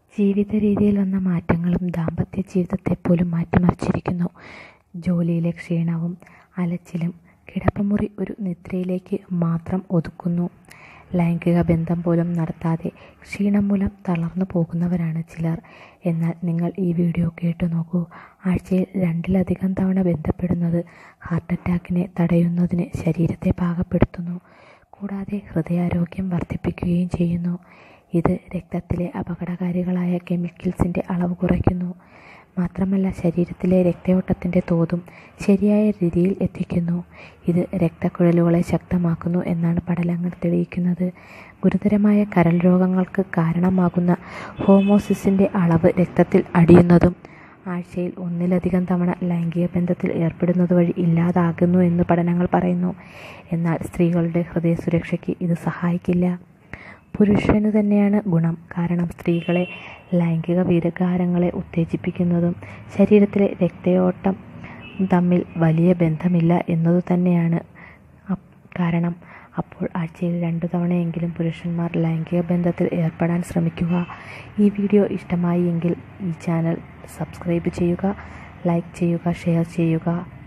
ജീവിത രീതിയിൽ വന്ന മാറ്റങ്ങളും ദാമ്പത്യ ജീവിതത്തെപ്പോലും മാറ്റിമറിച്ചിരിക്കുന്നു. ജോലിയിലെ ക്ഷീണവും അലച്ചിലും കിടപ്പുമുറി ഒരു നിദ്രയിലേക്ക് മാത്രം ഒതുക്കുന്നു. ലൈംഗിക ബന്ധം പോലും നടത്താതെ ക്ഷീണം മൂലം തളർന്നു പോകുന്നവരാണ് ചിലർ. എന്നാൽ നിങ്ങൾ ഈ വീഡിയോ കേട്ടുനോക്കൂ. ആഴ്ചയിൽ രണ്ടിലധികം തവണ ബന്ധപ്പെടുന്നത് ഹാർട്ടറ്റാക്കിനെ തടയുന്നതിന് ശരീരത്തെ പാകപ്പെടുത്തുന്നു. കൂടാതെ ഹൃദയാരോഗ്യം വർധിപ്പിക്കുകയും ചെയ്യുന്നു. ഇത് രക്തത്തിലെ അപകടകാരികളായ കെമിക്കൽസിന്റെ അളവ് കുറയ്ക്കുന്നു. മാത്രമല്ല ശരീരത്തിലെ രക്തയോട്ടത്തിന്റെ തോതും ശരിയായ രീതിയിൽ എത്തിക്കുന്നു. ഇത് രക്തക്കുഴലുകളെ ശക്തമാക്കുന്നു എന്നാണ് പഠനങ്ങൾ തെളിയിക്കുന്നത്. ഗുരുതരമായ കരൾ രോഗങ്ങൾക്ക് കാരണമാകുന്ന ഹോമോസിസിന്റെ അളവ് രക്തത്തിൽ അടിയുന്നതും ആഴ്ചയിൽ ഒന്നിലധികം തവണ ലൈംഗിക ബന്ധത്തിൽ ഏർപ്പെടുന്നത് വഴി ഇല്ലാതാകുന്നു എന്ന് പഠനങ്ങൾ പറയുന്നു. എന്നാൽ സ്ത്രീകളുടെ ഹൃദയസുരക്ഷയ്ക്ക് ഇത് സഹായിക്കില്ല. പുരുഷനു തന്നെയാണ് ഗുണം. കാരണം സ്ത്രീകളിലെ ലൈംഗിക വികാരങ്ങളെ ഉത്തേജിപ്പിക്കുന്നതും ശരീരത്തിലെ രക്തയോട്ടം തമ്മിൽ വലിയ ബന്ധമില്ല എന്നതുതന്നെയാണ് കാരണം. അപ്പോൾ ആഴ്ചയിൽ രണ്ടു തവണയെങ്കിലും പുരുഷന്മാർ ലൈംഗിക ബന്ധത്തിൽ ഏർപ്പെടാൻ ശ്രമിക്കുക. ഈ വീഡിയോ ഇഷ്ടമായി എങ്കിൽ ഈ ചാനൽ സബ്സ്ക്രൈബ് ചെയ്യുക, ലൈക്ക് ചെയ്യുക, ഷെയർ ചെയ്യുക.